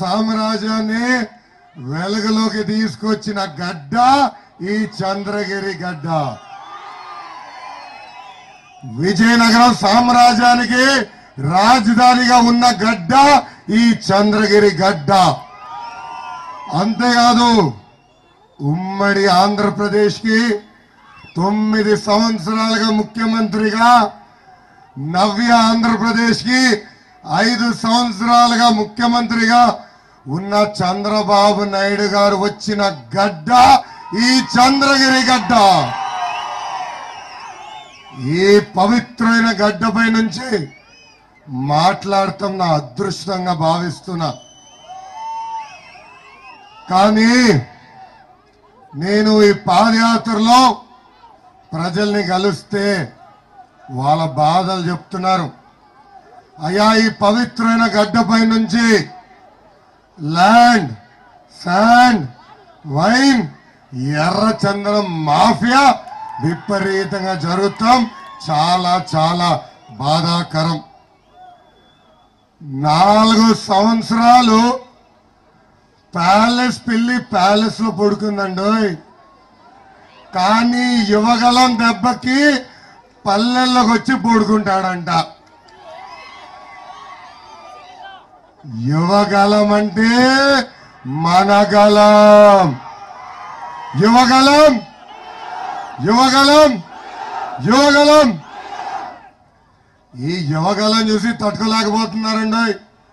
సామ్రాజ్యాన్ని వెలుగులోకి తీసుకొచ్చిన గడ్డ ఈ చంద్రగిరి గడ్డ విజయనగరం సామ్రాజ్యానికి రాజధానిగా ఉన్న గడ్డ ఈ చంద్రగిరి గడ్డ అంతేకాదు ఉమ్మడి ఆంధ్రప్రదేశ్ కి తొమ్మిది సంవత్సరాలుగా ముఖ్యమంత్రిగా నవ్య ఆంధ్రప్రదేశ్ కి ఐదు సంవత్సరాలుగా ముఖ్యమంత్రిగా ఉన్న చంద్రబాబు నాయుడు గారు వచ్చిన గడ్డ ఈ చంద్రగిరి గడ్డ ఈ పవిత్రమైన గడ్డపై నుంచి మాట్లాడటం నా అదృష్టంగా భావిస్తున్నా కానీ నేను ఈ పాదయాత్రలో ప్రజల్ని కలిస్తే వాళ్ళ బాధలు చెప్తున్నారు అయ్యా ఈ పవిత్రమైన గడ్డపై నుంచి ల్యాండ్ శాండ్ వైన్ ఎర్ర చందనం మాఫియా విపరీతంగా జరుగుతాం చాలా చాలా బాధాకరం నాలుగు సంవత్సరాలు ప్యాలెస్ పిల్లి ప్యాలెస్ లో పడుకుందండి కానీ యువగలం దెబ్బకి పల్లెల్లోకి వచ్చి పడుకుంటాడంట యువగలం అంటే మనగలం యువగలం యువగలం యువగలం ఈ యువగలం చూసి తట్టుకోలేకపోతున్నారండి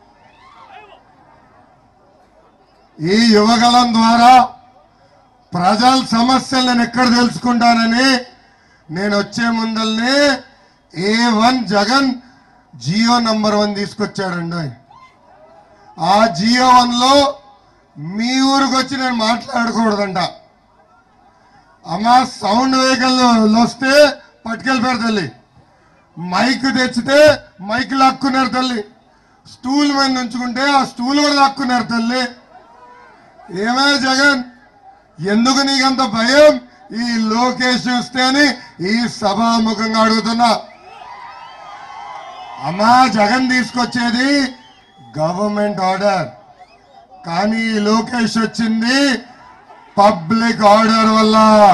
ఈ యువగలం ద్వారా ప్రజల సమస్యలు నేను ఎక్కడ తెలుసుకుంటానని నేను వచ్చే ముందల్ని A one Jagan Jio number one తీసుకొచ్చాడండి ఆ జియో వన్ లో మీ ఊరికి వచ్చి నేను మాట్లాడకూడదంట అమ్మా సౌండ్ వెహికల్ వస్తే పట్టుకెళ్ళిపోయారు తల్లి మైక్ తెచ్చితే మైక్ లాక్కున్నారు తల్లి స్టూల్ మీద ఉంచుకుంటే ఆ స్టూల్ కూడా లాక్కున్నారు తల్లి ఏమే జగన్ ఎందుకు నీకంత భయం ఈ లోకేష్ చూస్తే అని ఈ సభాముఖంగా అడుగుతున్నా అమ్మా జగన్ తీసుకొచ్చేది గవర్నమెంట్ ఆర్డర్ కానీ ఈ లోకేష్ వచ్చింది పబ్లిక్ ఆర్డర్ వల్ల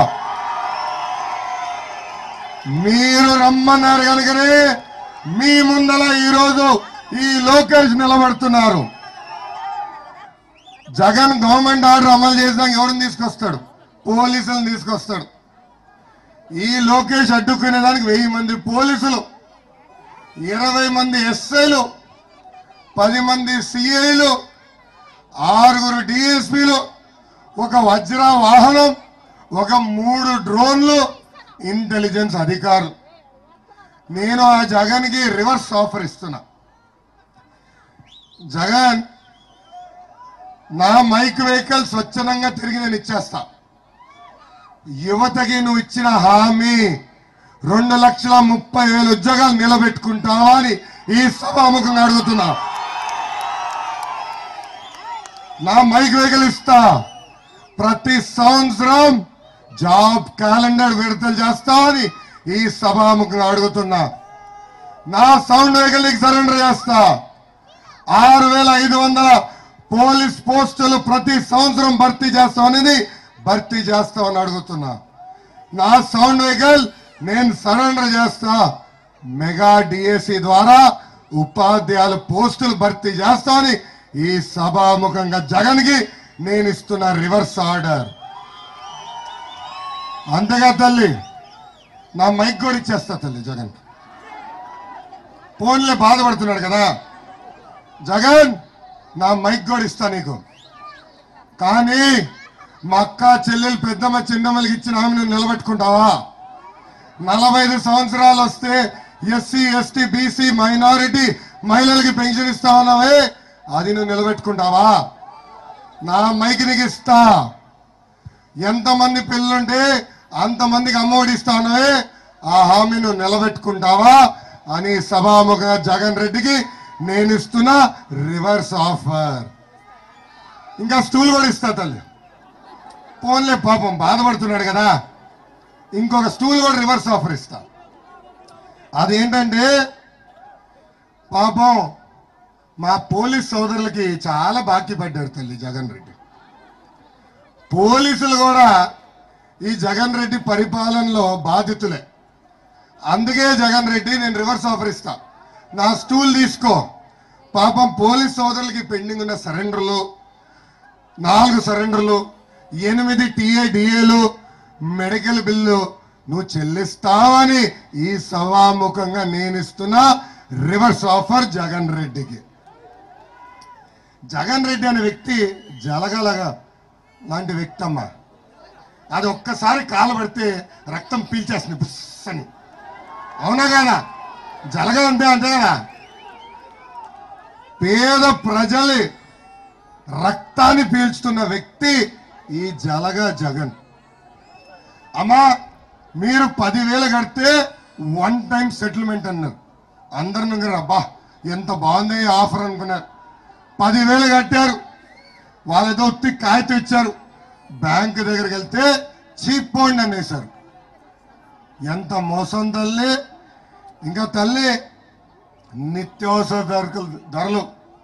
మీరు రమ్మన్నారు కనుకనే మీ ముందల ఈరోజు ఈ లోకేష్ నిలబడుతున్నారు జగన్ గవర్నమెంట్ ఆర్డర్ అమలు చేసాక ఎవరిని తీసుకొస్తాడు పోలీసులను తీసుకొస్తాడు ఈ లోకేష్ అడ్డుకునేదానికి వెయ్యి మంది పోలీసులు ఇరవై మంది ఎస్ఐలు పది మంది సిఐలు ఆరుగురు డిఎస్పీలు ఒక వజ్ర వాహనం ఒక మూడు డ్రోన్లు ఇంటెలిజెన్స్ అధికారులు నేను ఆ జగన్కి రివర్స్ ఆఫర్ ఇస్తున్నా జగన్ నా మైక్ వెహికల్ స్వచ్ఛందంగా తిరిగి నేను ఇచ్చేస్తా యువతకి నువ్వు ఇచ్చిన హామీ రెండు లక్షల ముప్పై వేల ఉద్యోగాలు నిలబెట్టుకుంటావా అని ఈ సభాముఖంగా అడుగుతున్నా నా మైక్ వెహికల్ ఇస్తా ప్రతి సంవత్సరం జాబ్ క్యాలెండర్ విడుదల చేస్తామని ఈ సభాముఖంగా అడుగుతున్నా నా సౌండ్ వెహికల్ నీకు సరెండర్ చేస్తా ఆరు వేల ఐదు వందల పోలీస్ పోస్టులు ప్రతి సంవత్సరం భర్తీ చేస్తామని భర్తీ చేస్తామని అడుగుతున్నా నా సౌండ్ వెహికల్ నేను సరెండర్ చేస్తా మెగా డిఎస్సి ద్వారా ఉపాధ్యాయుల పోస్టులు భర్తీ చేస్తామని ఈ సభాముఖంగా జగన్ కి నేను ఇస్తున్న రివర్స్ ఆర్డర్ అంతేగా తల్లి నా మైక్ కూడా ఇచ్చేస్తా తల్లి జగన్ ఫోన్లే బాధపడుతున్నాడు కదా జగన్ నా మైక్ కూడా ఇస్తా నీకు కానీ మా అక్క చెల్లెలు పెద్దమ్మ చిన్నమ్మలకి ఇచ్చిన హామీ నువ్వు నిలబెట్టుకుంటావా నలభై ఐదు సంవత్సరాలు వస్తే ఎస్సీ ఎస్టీ బీసీ మైనారిటీ మహిళలకి పెన్షన్ ఇస్తావన్నావే అది నువ్వు నిలబెట్టుకుంటావా నా మైక్ నీకు ఇస్తా ఎంతమంది పిల్లలుంటే అంతమందికి అమ్మఒడి ఇస్తానవే ఆ హామీ నువ్వు నిలబెట్టుకుంటావా అని సభాముఖంగా జగన్ రెడ్డికి నేను ఇస్తున్న రివర్స్ ఆఫర్ ఇంకా స్టూల్ కూడా ఇస్తా తల్లి పోన్లే పాపం బాధపడుతున్నాడు కదా ఇంకొక స్టూల్ కూడా రివర్స్ ఆఫర్ ఇస్తా అదేంటంటే పాపం మా పోలీస్ సోదరులకి చాలా బాకీ పడ్డారు తల్లి జగన్ రెడ్డి పోలీసులు కూడా ఈ జగన్ రెడ్డి పరిపాలనలో బాధితులే అందుకే జగన్ రెడ్డి నేను రివర్స్ ఆఫర్ ఇస్తా నా స్టూల్ తీసుకో పాపం పోలీస్ సోదరులకి పెండింగ్ ఉన్న సరెండర్లు నాలుగు సరెండర్లు ఎనిమిది టీఏడిఏలు మెడికల్ బిల్లు నువ్వు చెల్లిస్తావని ఈ సభాముఖంగా నేను ఇస్తున్న రివర్స్ ఆఫర్ జగన్ రెడ్డికి జగన్ రెడ్డి అనే వ్యక్తి జలగలగా లాంటి వ్యక్తి అమ్మా అది ఒక్కసారి కాలు పడితే రక్తం పీల్చేస్తుంది బుస్ అని అవునా కదా జలగ అంతే అంతే కదా పేద ప్రజలు రక్తాన్ని పీల్చుతున్న వ్యక్తి ఈ జలగ జగన్ అమ్మా మీరు పదివేలు కడితే వన్ టైం సెటిల్మెంట్ అన్నారు అందరు అనుకున్నారు అబ్బా ఎంత బాగుంది ఈ ఆఫర్ అనుకున్నారు పదివేలు కట్టారు వాళ్ళేదో ఉత్తి కాగితం ఇచ్చారు బ్యాంక్ దగ్గరికి వెళ్తే చీప్ పాయింట్ అనేసారు ఎంత మోసం తల్లి ఇంకా తల్లి నిత్యావసర ధరలు ధరలు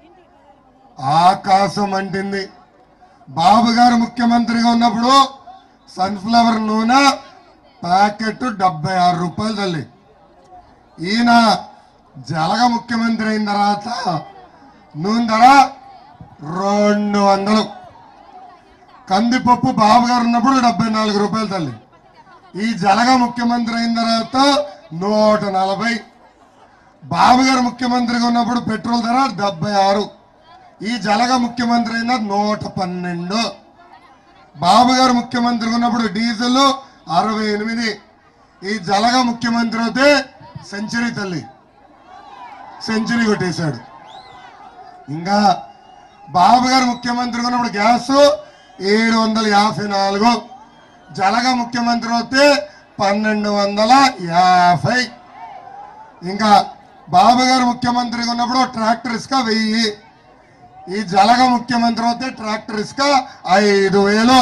ఆకాశం అంటింది బాబు గారు ముఖ్యమంత్రిగా ఉన్నప్పుడు సన్ఫ్లవర్ నూనె ప్యాకెట్ డెబ్బై ఆరు రూపాయలు తల్లి ఈయన జలగ ముఖ్యమంత్రి అయిన తర్వాత నూనె ధర రెండు వందలు కందిపప్పు బాబు గారు ఉన్నప్పుడు డెబ్బై నాలుగు రూపాయలు తల్లి ఈ జలగ ముఖ్యమంత్రి అయిన తర్వాత నూట నలభై బాబు గారు ముఖ్యమంత్రిగా ఉన్నప్పుడు పెట్రోల్ ధర డెబ్బై ఆరు ఈ జలగ ముఖ్యమంత్రి అయిన నూట పన్నెండు బాబు గారు ముఖ్యమంత్రిగా ఉన్నప్పుడు డీజిల్ అరవై ఎనిమిది ఈ జలగ ముఖ్యమంత్రి అయితే సెంచరీ తల్లి సెంచరీ కొట్టేశాడు ఇంకా బాబు గారు ముఖ్యమంత్రిగా ఉన్నప్పుడు గ్యాస్ ఏడు వందల యాభై నాలుగు జలగ ముఖ్యమంత్రి అయితే పన్నెండు వందల యాభై ఇంకా బాబు గారు ముఖ్యమంత్రిగా ఉన్నప్పుడు ట్రాక్టర్ ఇసుక వెయ్యి ఈ జలగ ముఖ్యమంత్రి అయితే ట్రాక్టర్ ఇసుక ఐదు వేలు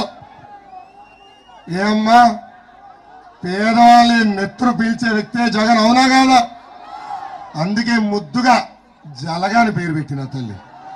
ఏమ్మా పేదవాళ్ళ నెత్తురు పీల్చే వ్యక్తే జగన్ అవునా కాదా అందుకే ముద్దుగా జలగాని పేరు పెట్టిన తల్లి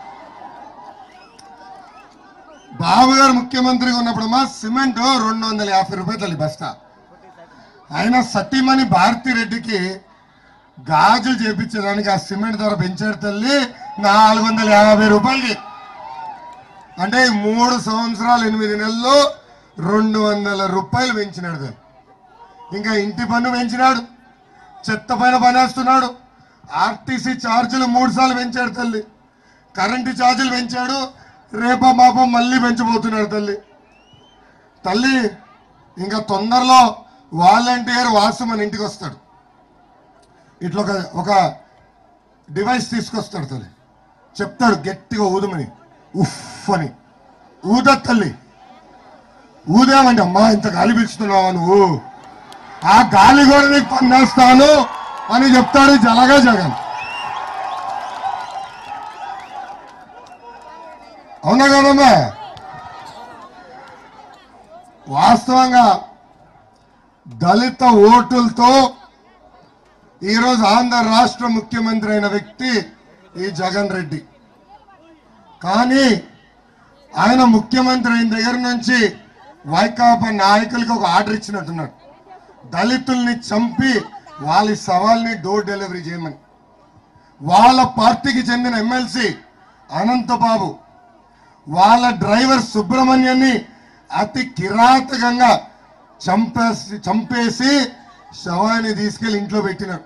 బాబు గారు ముఖ్యమంత్రిగా ఉన్నప్పుడు మా సిమెంట్ రెండు వందల యాభై రూపాయలు తల్లి బస్తా ఆయన సతీమణి భారతి రెడ్డికి గాజులు చేపించడానికి ఆ సిమెంట్ ధర పెంచాడు తల్లి నాలుగు వందల యాభై రూపాయలకి అంటే ఈ మూడు సంవత్సరాలు ఎనిమిది నెలల్లో రెండు వందల రూపాయలు పెంచినాడు తల్లి ఇంకా ఇంటి పన్ను పెంచినాడు చెత్త పైన పనేస్తున్నాడు ఆర్టీసీ ఛార్జీలు మూడు సార్లు పెంచాడు తల్లి కరెంటు ఛార్జీలు పెంచాడు రేప మాపం మళ్ళీ పెంచబోతున్నాడు తల్లి తల్లి ఇంకా తొందరలో వాలంటీర్ వాసు మన ఇంటికి వస్తాడు ఇట్లా ఒక ఒక డివైస్ తీసుకొస్తాడు తల్లి చెప్తాడు గట్టిగా ఊదమని ఉఫ్ అని ఊద తల్లి ఊదేమంటే అమ్మా ఇంత గాలి పీల్చుతున్నావా నువ్వు ఆ గాలి కూడా నీకు పన్నేస్తాను అని చెప్తాడు జలగా జగన్ అవునా కదమ్మా వాస్తవంగా దళిత ఓటులతో ఈరోజు ఆంధ్ర రాష్ట్ర ముఖ్యమంత్రి అయిన వ్యక్తి ఈ జగన్ రెడ్డి కానీ ఆయన ముఖ్యమంత్రి అయిన దగ్గర నుంచి వైకాపా నాయకులకు ఒక ఆర్డర్ ఇచ్చినట్టున్నాడు దళితుల్ని చంపి వాళ్ళ సవాల్ని డోర్ డెలివరీ చేయమని వాళ్ళ పార్టీకి చెందిన ఎమ్మెల్సీ అనంతబాబు వాళ్ళ డ్రైవర్ సుబ్రహ్మణ్యాన్ని అతి కిరాతకంగా చంపేసి చంపేసి శవాన్ని తీసుకెళ్లి ఇంట్లో పెట్టినాడు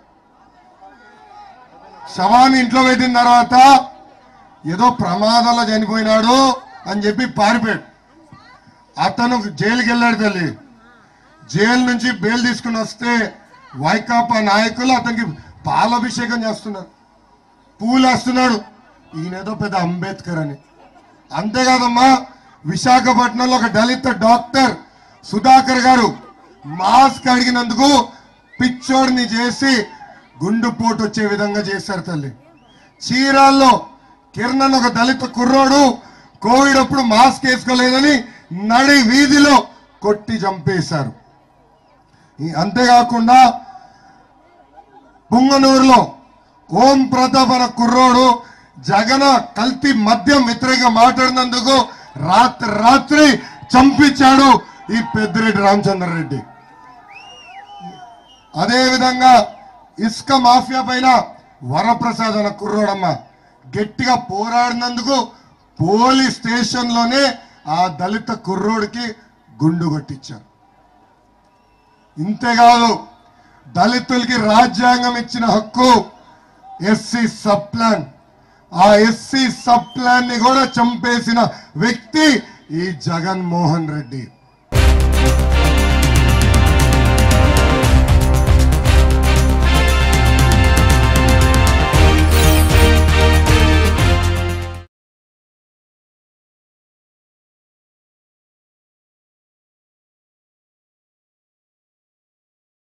శవాన్ని ఇంట్లో పెట్టిన తర్వాత ఏదో ప్రమాదంలో చనిపోయినాడు అని చెప్పి పారిపోయాడు అతను జైలుకి వెళ్ళాడు తల్లి జైలు నుంచి బెయిల్ తీసుకుని వస్తే వైకాపా నాయకులు అతనికి పాలాభిషేకం చేస్తున్నారు పూలు వేస్తున్నాడు ఈయనేదో పెద్ద అంబేద్కర్ అని అంతేకాదమ్మా విశాఖపట్నంలో ఒక దళిత డాక్టర్ సుధాకర్ గారు మాస్క్ అడిగినందుకు పిచ్చోడిని చేసి గుండుపోటు వచ్చే విధంగా చేశారు తల్లి చీరాల్లో కిరణ్ అని ఒక దళిత కుర్రోడు కోవిడ్ అప్పుడు మాస్క్ వేసుకోలేదని నడి వీధిలో కొట్టి చంపేశారు ఈ- అంతేకాకుండా పుంగనూరులో ఓం ప్రతాప్ అనే కుర్రోడు జగన్ కల్తీ మద్యం వ్యతిరేకంగా మాట్లాడినందుకు రాత్రి రాత్రి చంపించాడు ఈ పెద్దిరెడ్డి రామచంద్ర రెడ్డి అదే విధంగా ఇసుక మాఫియా పైన వరప్రసాద్ అన్న కుర్రోడమ్మ గట్టిగా పోరాడినందుకు పోలీస్ స్టేషన్ లోనే ఆ దళిత కుర్రోడికి గుండు కొట్టించారు ఇంతేకాదు దళితులకి రాజ్యాంగం ఇచ్చిన హక్కు ఎస్సీ సబ్ ప్లాన్ ఆ ఎస్సీ సబ్ ప్లాన్ ని కూడా చంపేసిన వ్యక్తి ఈ జగన్మోహన్ రెడ్డి